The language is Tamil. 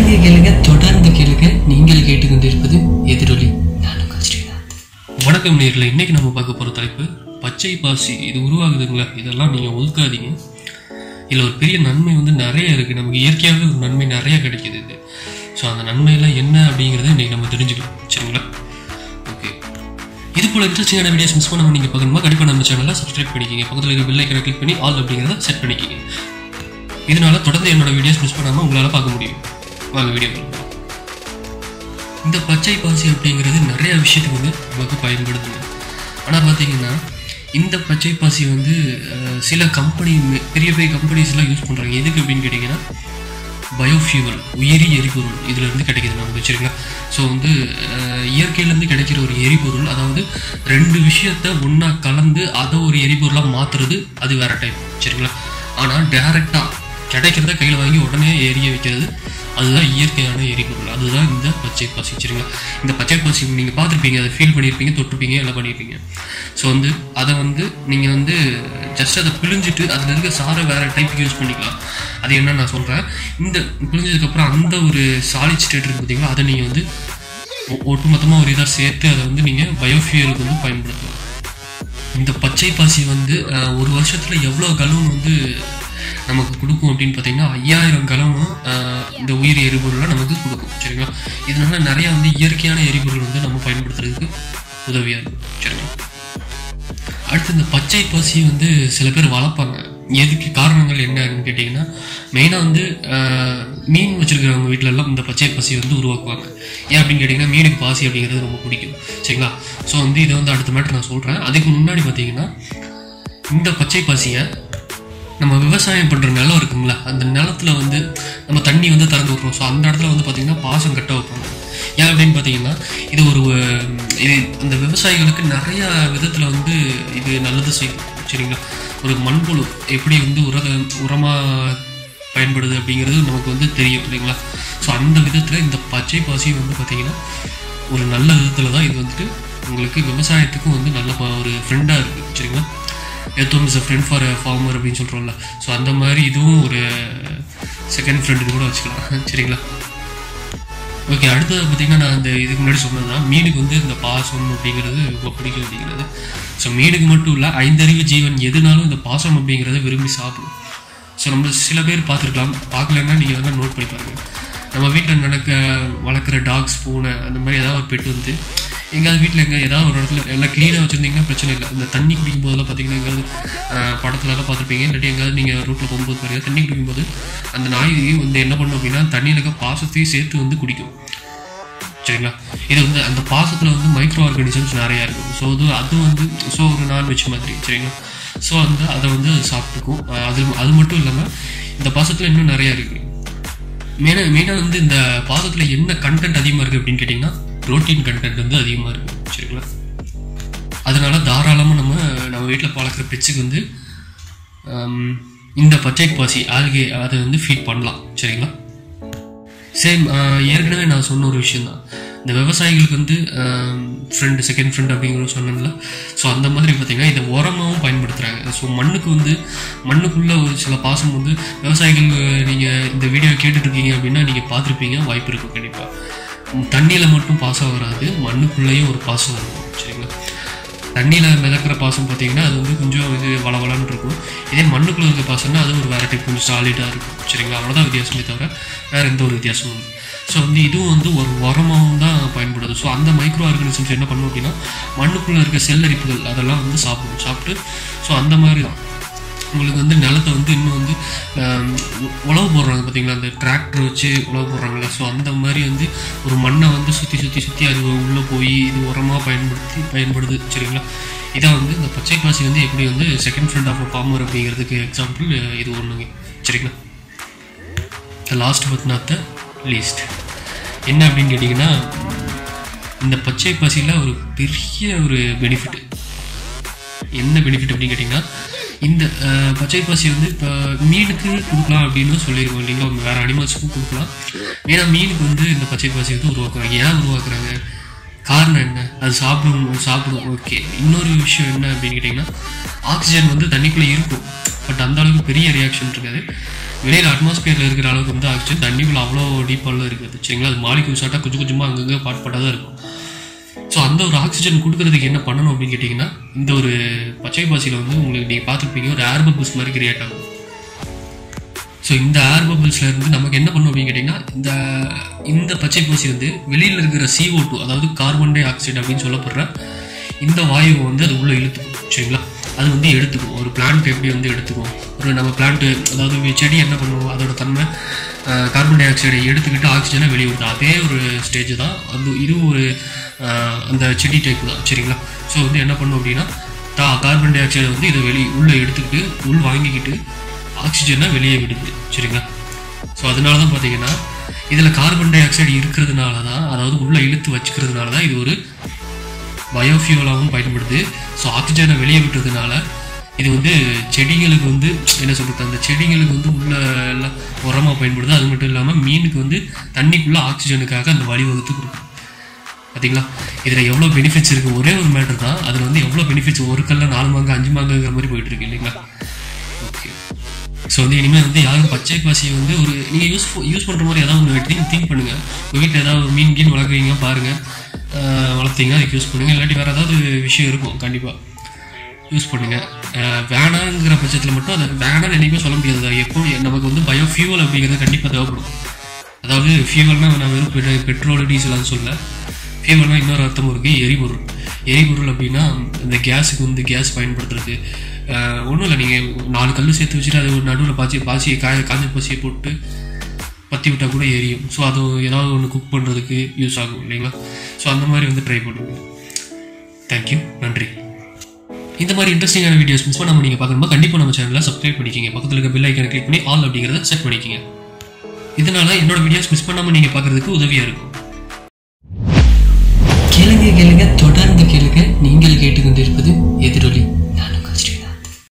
கேளுங்க கேளுங்க தொடர்ந்து கேளுங்க நீங்கள் கேட்டுக்கொண்டிருப்பது எதிரொலி நான் உங்கள் ஸ்ரீநாத் வணக்கம் நேரில் இன்னைக்கு நம்ம பார்க்க போகிற தலைப்பு பச்சை பாசி இது உருவாகுதுங்களா இதெல்லாம் நீங்கள் ஒதுக்காதீங்க இதில் ஒரு பெரிய நன்மை வந்து நிறைய இருக்குது நமக்கு இயற்கையாகவே ஒரு நன்மை நிறைய கிடைக்குது இது ஸோ அந்த நன்மையெல்லாம் என்ன அப்படிங்கிறத இன்னைக்கு நம்ம தெரிஞ்சுக்கலாம் சரிங்களா ஓகே இது போல இன்ட்ரெஸ்டிங்கான வீடியோஸ் மிஸ் பண்ணாமல் நீங்கள் பார்க்கணுமா கண்டிப்பாக நம்ம சேனலை சப்ஸ்கிரைப் பண்ணிக்கிங்க பக்கத்தில் இருக்க பெல் ஐக்கனை கிளிக் பண்ணி ஆல் அப்படிங்கிறத செட் பண்ணிக்கிங்க இதனால தொடர்ந்து என்னோட வீடியோஸ் மிஸ் பண்ணாமல் உங்களால் பார்க்க முடியும் வாங்க வீடியோ பார்க்கலாம் இந்த பச்சை பாசி அப்படிங்கிறது நிறைய விஷயத்துக்கு வந்து நமக்கு பயன்படுதுங்க ஆனால் பார்த்தீங்கன்னா இந்த பச்சை பாசி வந்து அஹ், சில கம்பெனி பெரிய பெரிய கம்பெனிஸ்லாம் யூஸ் பண்ணுறாங்க எதுக்கு அப்படின்னு கேட்டிங்கன்னா பயோஃபியூவல் உயிரி எரிபொருள் இதுல இருந்து கிடைக்குது நமக்கு சரிங்களா ஸோ வந்து அஹ், இயற்கையிலேருந்து கிடைக்கிற ஒரு எரிபொருள் அதாவது ரெண்டு விஷயத்த ஒன்றா கலந்து அதை ஒரு எரிபொருளாக மாற்றுறது அது வேற டைப் சரிங்களா ஆனால் டேரெக்டாக கிடைக்கிறத கையில் வாங்கி உடனே எரிய வைக்கிறது அதுதான் இயற்கையான எரிபொருள் அதுதான் இந்த பச்சை பாசி சரிங்களா இந்த பச்சை பாசி நீங்கள் பார்த்துருப்பீங்க அதை ஃபீல் பண்ணியிருப்பீங்க தொட்டிருப்பீங்க எல்லாம் பண்ணியிருப்பீங்க ஸோ வந்து அதை வந்து நீங்கள் வந்து ஜஸ்ட் அதை பிழிஞ்சிட்டு அதில் இருக்க சாரை வேறு டைப்புக்கு யூஸ் பண்ணிக்கலாம் அது என்ன நான் சொல்கிறேன் இந்த பிழிஞ்சதுக்கப்புறம் அந்த ஒரு சாலிட் ஸ்டேட் இருக்கு பார்த்தீங்களா அதை நீங்கள் வந்து ஒ- ஒட்டுமொத்தமாக ஒரு இதாக சேர்த்து அதை வந்து நீங்கள் பயோஃபியூலுக்கு வந்து பயன்படுத்தலாம் இந்த பச்சை பாசி வந்து அஹ், ஒரு வருஷத்துல எவ்வளோ கலவும் வந்து நமக்கு கொடுக்கும் அப்படின்னு பார்த்தீங்கன்னா ஐயாயிரம் கலவும் அஹ், இந்த உயிர் எரிபொருளை நமக்கு கொடுக்கும் சரிங்களா இதனால நிறைய வந்து இயற்கையான எரிபொருள் வந்து நம்ம பயன்படுத்துறதுக்கு உதவியாக இருக்கும் சரிங்களா அடுத்து இந்த பச்சை பாசி வந்து சில பேர் வளர்ப்பாங்க எதுக்கு காரணங்கள் என்னன்னு கேட்டிங்கன்னா மெயினாக வந்து அஹ், மீன் வச்சிருக்கிறவங்க வீட்ல எல்லாம் இந்த பச்சை பாசி வந்து உருவாக்குவாங்க ஏன் அப்படின்னு கேட்டிங்கன்னா மீனுக்கு பாசி அப்படிங்கிறது ரொம்ப பிடிக்கும் சரிங்களா ஸோ வந்து இதை வந்து அடுத்த மேட்டர் நான் சொல்கிறேன் அதுக்கு முன்னாடி பார்த்தீங்கன்னா இந்த பச்சை பாசியை நம்ம விவசாயம் பண்ணுற நிலம் இருக்குங்களா அந்த நிலத்துல வந்து நம்ம தண்ணி வந்து திறந்து விட்றோம் ஸோ அந்த இடத்துல வந்து பார்த்தீங்கன்னா பாசம் கட்ட வைப்பாங்க ஏன் அப்படின்னு பார்த்தீங்கன்னா இது ஒரு அஹ், இது அந்த விவசாயிகளுக்கு நிறைய விதத்தில் வந்து இது நல்லது செய்யும் சரிங்களா ஒரு மண்புழு எப்படி வந்து உர உரமாக பயன்படுது அப்படிங்கிறது நமக்கு வந்து தெரியும் இல்லைங்களா ஸோ அந்த விதத்தில் இந்த பச்சை பாசி வந்து பார்த்தீங்கன்னா ஒரு நல்ல விதத்தில் தான் இது வந்துட்டு உங்களுக்கு விவசாயத்துக்கும் வந்து நல்ல ப- ஒரு ஃப்ரெண்டாக இருக்குது சரிங்களா earthworm is a friend for farmer அப்படின்னு சொல்கிறோம்ல ஸோ அந்த மாதிரி இதுவும் ஒரு செகண்ட் ஃப்ரெண்டுன்னு கூட வச்சுக்கலாம் சரிங்களா ஓகே அடுத்தது பார்த்தீங்கன்னா நான் அந்த இதுக்கு முன்னாடி சொன்னது தான் மீனுக்கு வந்து இந்த பாசம் அப்படிங்கிறது ரொம்ப பிடிக்கும் அப்படிங்கிறது ஸோ மீனுக்கு மட்டும் இல்லை ஐந்தறிவு ஜீவன் எதுனாலும் இந்த பாசம் அப்படிங்கிறத விரும்பி சாப்பிடும் ஸோ நம்ம சில பேர் பார்த்துருக்கலாம் பார்க்கலன்னா நீங்கள் வந்து நோட் பண்ணி பாருங்க நம்ம வீட்டில் நடக்க வளர்க்குற டாக்ஸ் பூனை அந்த மாதிரி ஏதாவது ஒரு பெட் வந்து எங்கேயாவது வீட்டில் எங்கே ஏதாவது ஒரு இடத்துல எல்லாம் க்ளீனாக வச்சுருந்தீங்கன்னா பிரச்சனை இல்லை இந்த தண்ணி குடிக்கும் போதெல்லாம் பார்த்தீங்கன்னா எங்கேயாவது அஹ், படத்துலலாம் பார்த்துருப்பீங்க இல்லாட்டி எங்கேயாவது நீங்கள் ரோட்டில் போகும்போது பாருங்க தண்ணி குடிக்கும்போது அந்த நாய் வந்து என்ன பண்ணும் அப்படின்னா தண்ணியில் இருக்க பாசத்தையும் சேர்த்து வந்து குடிக்கும் சரிங்களா இது வந்து அந்த பாசத்தில் வந்து மைக்ரோ ஆர்கானிசம்ஸ் நிறையா இருக்கும் ஸோ அது அது வந்து ஸோ ஒரு நான்வெஜ் மாதிரி சரிங்களா ஸோ வந்து அதை வந்து அது சாப்பிட்டுக்கும் அஹ் அது அது மட்டும் இல்லாமல் இந்த பாசத்தில் இன்னும் நிறையா இருக்குது மெயினாக மெயினாக வந்து இந்த பாசத்தில் என்ன கண்டென்ட் அதிகமாக இருக்குது அப்படின்னு கேட்டிங்கன்னா ப்ரோட்டீன் கண்டென்ட் வந்து அதிகமாக இருக்குது சரிங்களா அதனால தாராளமாக நம்ம நம்ம வீட்டில் வளர்க்குற பெட்ஸுக்கு வந்து ஹம், இந்த பச்சை பாசி ஆல்கே அதை வந்து ஃபீட் பண்ணலாம் சரிங்களா சேம் ஏற்கனவே நான் சொன்ன ஒரு விஷயம் தான் இந்த விவசாயிகளுக்கு வந்து ஃப்ரெண்டு செகண்ட் ஃப்ரெண்ட் அப்படிங்கிற சொன்னேன்ல ஸோ அந்த மாதிரி பார்த்தீங்கன்னா இதை உரமாகவும் பயன்படுத்துகிறாங்க ஸோ மண்ணுக்கு வந்து மண்ணுக்குள்ள ஒரு சில பாசம் வந்து விவசாயிகள் நீங்கள் இந்த வீடியோ கேட்டுட்டு இருக்கீங்க அப்படின்னா நீங்கள் பார்த்துருப்பீங்க வாய்ப்பு இருக்கும் கண்டிப்பாக தண்ணியில் மட்டும் பாசம் வராது மண்ணுக்குள்ளேயும் ஒரு பாசம் வரும் சரிங்களா தண்ணியில் மிதக்கிற பாசம் பார்த்தீங்கன்னா அது வந்து கொஞ்சம் இது வளவளன்னு இருக்கும் இதே மண்ணுக்குள்ள இருக்க பாசம்னா அது ஒரு வேற டைப் கொஞ்சம் சாலிடாக இருக்கும் சரிங்களா அவ்வளோதான் வித்தியாசமே தவிர வேற எந்த ஒரு வித்தியாசமும் இல்லை ஸோ வந்து இதுவும் வந்து ஒரு உரமாகவும் தான் பயன்படுது ஸோ அந்த மைக்ரோ ஆர்கானிசம்ஸ் என்ன பண்ணும் அப்படின்னா மண்ணுக்குள்ளே இருக்க செல்லரிப்புகள் அதெல்லாம் வந்து சாப்பிடும் சாப்பிட்டு ஸோ அந்த மாதிரி தான் உங்களுக்கு வந்து நிலத்தை வந்து இன்னும் வந்து ஆம், உ- உழவு போடுறாங்க பார்த்தீங்களா அந்த டிராக்டர் வச்சு உழவு போடுறாங்களா ஸோ அந்த மாதிரி வந்து ஒரு மண்ணை வந்து சுற்றி சுற்றி சுற்றி அது உள்ளே போய் இது உரமாக பயன்படுத்தி பயன்படுது சரிங்களா இதான் வந்து இந்த பச்சை பாசி வந்து எப்படி வந்து செகண்ட் ஃப்ரெண்ட் ஆஃப் ஃபார்மர் அப்படிங்கிறதுக்கு எக்ஸாம்பிள் இது ஒன்றுங்க சரிங்களா the last but not the least என்ன அப்படின்னு கேட்டிங்கன்னா இந்த பச்சை பாசியில் ஒரு பெரிய ஒரு பெனிஃபிட் என்ன பெனிஃபிட் அப்படின்னு கேட்டிங்கன்னா இந்த அஹ், பச்சை பாசி வந்து இப்போ மீனுக்கு கொடுக்கலாம் அப்படின்னு சொல்லியிருக்கோம் இல்லைங்களா வேறு அனிமல்ஸுக்கும் கொடுக்கலாம் ஏன்னா மீனுக்கு வந்து இந்த பச்சை பாசி வந்து உருவாக்குறாங்க ஏன் உருவாக்குறாங்க காரணம் என்ன அது சாப்பிடும் சாப்பிடும் ஓகே இன்னொரு விஷயம் என்ன அப்படின்னு கேட்டிங்கன்னா ஆக்சிஜன் வந்து தண்ணிக்குள்ளே இருக்கும் பட் அந்த அளவுக்கு பெரிய ரியாக்ஷன் இருக்காது வெளியில் அட்மாஸ்பியரில் இருக்கிற அளவுக்கு வந்து ஆக்சிஜன் தண்ணிக்குள்ள அவ்வளோ டீப்பாலாம் இருக்குது சரிங்களா அது மாலிகூல் சாட்டாக கொஞ்சம் கொஞ்சமாக அங்கங்கே பாட் பாட்டாக தான் இருக்கும் ஸோ அந்த ஒரு ஆக்சிஜன் கொடுக்கறதுக்கு என்ன பண்ணணும் அப்படின்னு கேட்டிங்கன்னா இந்த ஒரு பச்சை பாசியில் வந்து உங்களுக்கு நீங்கள் பார்த்துருப்பீங்க ஒரு ஏர் பபிள்ஸ் மாதிரி கிரியேட் ஆகும் ஸோ இந்த ஏர் பபிள்ஸ்ல இருந்து நமக்கு என்ன பண்ணும் அப்படின்னு கேட்டிங்கன்னா இந்த இந்த பச்சை பூசி வந்து வெளியில் இருக்கிற CO2 டூ அதாவது கார்பன் டை ஆக்சைடு அப்படின்னு சொல்லப்படுற இந்த வாயுவை வந்து அது உள்ளே இழுத்துக்கும் சரிங்களா அது வந்து எடுத்துக்கும் ஒரு பிளான்ட் எப்படி வந்து எடுத்துக்கும் ஒரு நம்ம பிளான்ட்டு அதாவது செடி என்ன பண்ணுவோம் அதோட தன்மை கார்பன் டை ஆக்சைடை எடுத்துக்கிட்டு ஆக்சிஜனை வெளியே விடுது அதே ஒரு ஸ்டேஜ் தான் அந்த இது ஒரு அஹ், அந்த செடி டைப் தான் சரிங்களா ஸோ வந்து என்ன பண்ணும் அப்படின்னா தா கார்பன் டை ஆக்சைடை வந்து இதை வெளியே உள்ளே எடுத்துக்கிட்டு உள் வாங்கிக்கிட்டு ஆக்சிஜனை வெளியே விடுது சரிங்களா ஸோ அதனால தான் பார்த்தீங்கன்னா இதில் கார்பன் டை ஆக்சைடு இருக்கிறதுனால தான் அதாவது உள்ளே இழுத்து வச்சுக்கிறதுனால தான் இது ஒரு பயோஃபியூலாகவும் பயன்படுது ஸோ ஆக்சிஜனை வெளியே விட்டுறதுனால இது வந்து செடிகளுக்கு வந்து என்ன சொல்கிறது அந்த செடிகளுக்கு வந்து உள்ள எல்லாம் உரமாக பயன்படுது அது மட்டும் இல்லாமல் மீனுக்கு வந்து தண்ணிக்குள்ளே ஆக்சிஜனுக்காக அந்த வழிவகுத்து கொடுக்கும் பார்த்தீங்களா இதில் எவ்வளோ பெனிஃபிட்ஸ் இருக்குது ஒரே ஒரு மேட்டர் தான் அதில் வந்து எவ்வளோ பெனிஃபிட்ஸ் ஒரு கல்ல நாலு மாங்க அஞ்சு மாங்கங்கிற மாதிரி போயிட்டு இருக்கு இல்லைங்களா ஓகே ஸோ வந்து இனிமேல் வந்து யாரும் பச்சை பாசியை வந்து ஒரு நீங்கள் யூஸ் யூஸ் பண்ணுற மாதிரி ஏதாவது ஒன்று திங்க் திங்க் பண்ணுங்கள் உங்கள் வீட்டில் ஏதாவது மீன் கீன் வளர்க்குறீங்க பாருங்கள் வளர்த்தீங்க அதுக்கு யூஸ் பண்ணுங்கள் இல்லாட்டி வேறு ஏதாவது விஷயம் இருக்கும் கண்டிப்பாக யூஸ் பண்ணுங்கள் வேணாங்கிற பட்சத்தில் மட்டும் அதை வேணாம்னு என்றைக்குமே சொல்ல முடியாது அது எப்போ நமக்கு வந்து பயோ ஃபியூவல் அப்படிங்கிறது கண்டிப்பாக தேவைப்படும் அதாவது ஃபியூவல்னால் நான் வெறும் பெட்ரோ- பெட்ரோல் டீசல் அது சொல்ல ஃபியூவல்னால் இன்னொரு அர்த்தம் இருக்குது எரிபொருள் எரிபொருள் அப்படின்னா இந்த கேஸுக்கு வந்து கேஸ் பயன்படுத்துறது ஒன்றும் இல்லை நீங்கள் நாலு கல் சேர்த்து வச்சுட்டு அது ஒரு நடுவில் பாச்சி பாசியை காய காஞ்ச பாசியை போட்டு பற்றி விட்டால் கூட எரியும் ஸோ அது ஏதாவது ஒன்று குக் பண்ணுறதுக்கு யூஸ் ஆகும் இல்லைங்களா ஸோ அந்த மாதிரி வந்து ட்ரை பண்ணுங்க தேங்க்யூ நன்றி இந்த மாதிரி இன்ட்ரெஸ்டிங்கான வீடியோஸ் மிஸ் பண்ணாமல் நீங்கள் பார்க்கணுமா கண்டிப்பாக நம்ம சேனலை சப்ஸ்கிரைப் பண்ணிக்கிங்க பக்கத்தில் இருக்க பெல் ஐக்கனை கிளிக் பண்ணி ஆல் அப்படிங்கிறத செட் பண்ணிக்கிங்க இதனால என்னோட வீடியோஸ் மிஸ் பண்ணாமல் நீங்கள் பார்க்கறதுக்கு உதவியாக இருக்கும்